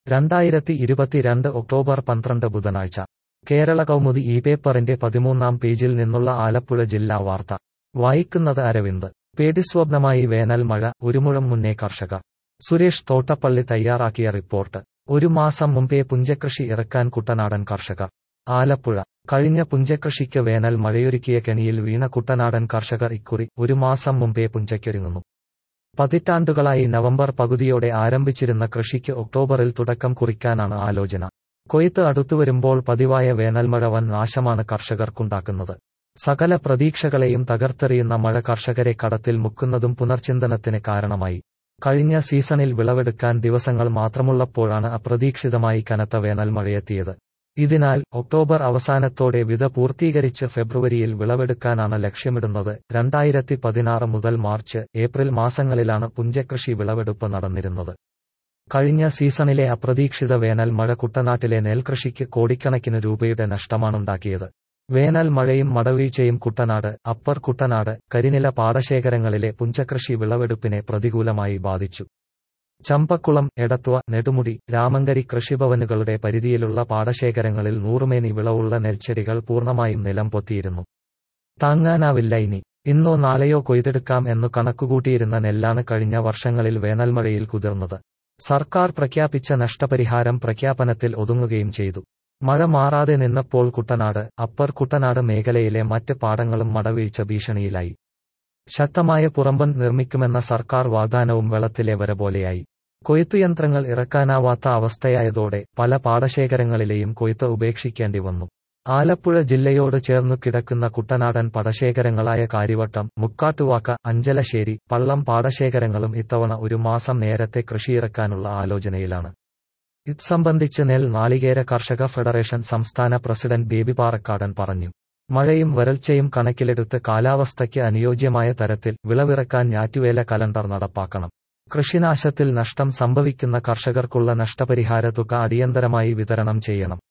രണ്ടായിരത്തി ഇരുപത്തിരണ്ട് ഒക്ടോബർ പന്ത്രണ്ട് ബുധനാഴ്ച കേരള കൗമുദി ഈ പേപ്പറിന്റെ പതിമൂന്നാം പേജിൽ നിന്നുള്ള ആലപ്പുഴ ജില്ലാ വാർത്ത വായിക്കുന്നത് അരവിന്ദ് പേടിസ്വപ്നമായി വേനൽ മഴ ഒരു മുഴം മുന്നേ കർഷകർ സുരേഷ് തോട്ടപ്പള്ളി തയ്യാറാക്കിയ റിപ്പോർട്ട് ഒരു മാസം മുമ്പേ പുഞ്ചകൃഷി ഇറക്കാൻ കുട്ടനാടൻ കർഷകർ ആലപ്പുഴ കഴിഞ്ഞ പുഞ്ചകൃഷിക്ക് വേനൽ മഴയൊരുക്കിയ കെണിയിൽ വീണ കുട്ടനാടൻ കർഷകർ ഇക്കുറി ഒരു മാസം മുമ്പേ പുഞ്ചയ്ക്കൊരുങ്ങുന്നു പതിറ്റാണ്ടുകളായി നവംബർ പകുതിയോടെ ആരംഭിച്ചിരുന്ന കൃഷിക്ക് ഒക്ടോബറിൽ തുടക്കം കുറിക്കാനാണ് ആലോചന കൊയ്ത്ത് അടുത്തുവരുമ്പോൾ പതിവായ വേനൽമഴ വൻ നാശമാണ് കർഷകർക്കുണ്ടാക്കുന്നത് സകല പ്രതീക്ഷകളെയും തകർത്തെറിയുന്ന മഴ കർഷകരെ കടത്തിൽ മുക്കുന്നതും പുനർചിന്തനത്തിന് കാരണമായി കഴിഞ്ഞ സീസണിൽ വിളവെടുക്കാൻ ദിവസങ്ങൾ മാത്രമുള്ളപ്പോഴാണ് അപ്രതീക്ഷിതമായി കനത്ത വേനൽ മഴയെത്തിയത് ഇതിനാൽ ഒക്ടോബർ അവസാനത്തോടെ വിത പൂർത്തീകരിച്ച് ഫെബ്രുവരിയിൽ വിളവെടുക്കാനാണ് ലക്ഷ്യമിടുന്നത് രണ്ടായിരത്തി പതിനാറ് മുതൽ മാർച്ച് ഏപ്രിൽ മാസങ്ങളിലാണ് പുഞ്ചകൃഷി വിളവെടുപ്പ് നടന്നിരുന്നത് കഴിഞ്ഞ സീസണിലെ അപ്രതീക്ഷിത വേനൽ മഴ കുട്ടനാട്ടിലെ നെൽകൃഷിക്ക് കോടിക്കണക്കിന് രൂപയുടെ നഷ്ടമാണുണ്ടാക്കിയത് വേനൽ മഴയും മടവീഴ്ചയും കുട്ടനാട് അപ്പർ കുട്ടനാട് കരിനില പാടശേഖരങ്ങളിലെ പുഞ്ചകൃഷി വിളവെടുപ്പിനെ പ്രതികൂലമായി ബാധിച്ചു ചമ്പക്കുളം എടത്വ നെടുമുടി രാമങ്കരി കൃഷിഭവനുകളുടെ പരിധിയിലുള്ള പാടശേഖരങ്ങളിൽ നൂറുമേനി വിളവുള്ള നെൽച്ചെടികൾ പൂർണ്ണമായും നിലം പൊത്തിയിരുന്നു താങ്ങാനാവില്ല ഇനി ഇന്നോ നാളെയോ കൊയ്തെടുക്കാം എന്നു കണക്കുകൂട്ടിയിരുന്ന നെല്ലാണ് കഴിഞ്ഞ വർഷങ്ങളിൽ വേനൽമഴയിൽ കുതിർന്നത് സർക്കാർ പ്രഖ്യാപിച്ച നഷ്ടപരിഹാരം പ്രഖ്യാപനത്തിൽ ഒതുങ്ങുകയും ചെയ്തു മഴ മാറാതെ നിന്നപ്പോൾ കുട്ടനാട് അപ്പർ കുട്ടനാട് മേഖലയിലെ മറ്റ് പാടങ്ങളും മടവീഴ്ച ഭീഷണിയിലായി ശക്തമായ പുറമ്പൻ നിർമ്മിക്കുമെന്ന സർക്കാർ വാഗ്ദാനവും വെള്ളത്തിലെ വര പോലെയായി കൊയ്ത്തുയന്ത്രങ്ങൾ ഇറക്കാനാവാത്ത അവസ്ഥയായതോടെ പല പാടശേഖരങ്ങളിലെയും കൊയ്ത്ത് ഉപേക്ഷിക്കേണ്ടി വന്നു ആലപ്പുഴ ജില്ലയോട് ചേർന്നു കിടക്കുന്ന കുട്ടനാടൻ പടശേഖരങ്ങളായ കാര്യവട്ടം മുക്കാട്ടുവാക്ക അഞ്ചലശ്ശേരി പള്ളം പാടശേഖരങ്ങളും ഇത്തവണ ഒരു മാസം നേരത്തെ കൃഷിയിറക്കാനുള്ള ആലോചനയിലാണ് ഇത് സംബന്ധിച്ച് നെൽ നാളികേര കർഷക ഫെഡറേഷൻ സംസ്ഥാന പ്രസിഡന്റ് ബേബി പാറക്കാടൻ പറഞ്ഞു മഴയും വരൾച്ചയും കണക്കിലെടുത്ത് കാലാവസ്ഥയ്ക്ക് അനുയോജ്യമായ തരത്തിൽ വിളവിറക്കാൻ ഞാറ്റുവേല കലണ്ടർ നടപ്പാക്കണം കൃഷിനാശത്തിൽ നഷ്ടം സംഭവിക്കുന്ന കർഷകർക്കുള്ള നഷ്ടപരിഹാര തുക അടിയന്തരമായി വിതരണം ചെയ്യണം